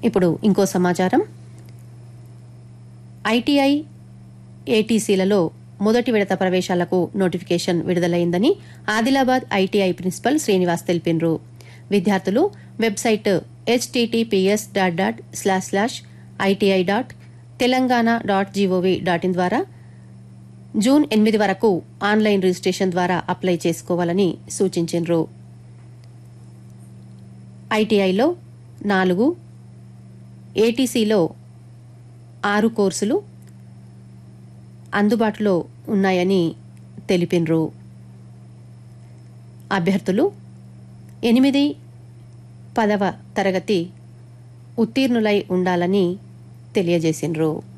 ఇప్పుడు ఇంకో సమాచారం ఐటీఐ ఏటీసీలలో మొదటి విడత ప్రవేశాలకు నోటిఫికేషన్ విడుదలైందని ఆదిలాబాద్ ఐటీఐ ప్రిన్సిపల్ శ్రీనివాస్ తెలిపినరు విద్యార్థులు website HTTPS dot dot slash slash ITI dot Telangana dot GOV dot in ద్వారా జూన్ ఎనిమిది వరకు ఆన్లైన్ రిజిస్ట్రేషన్ ద్వారా అప్లై చేసుకోవాలని సూచించారు ఐటీఐలో నాలుగు ఏటీసీలో ఆరు కోర్సులు అందుబాటులో ఉన్నాయని తెలిపినరు అభ్యర్థులు ఎనిమిది పదవ తరగతి ఉత్తీర్ణులై ఉండాలని తెలియజేసినరు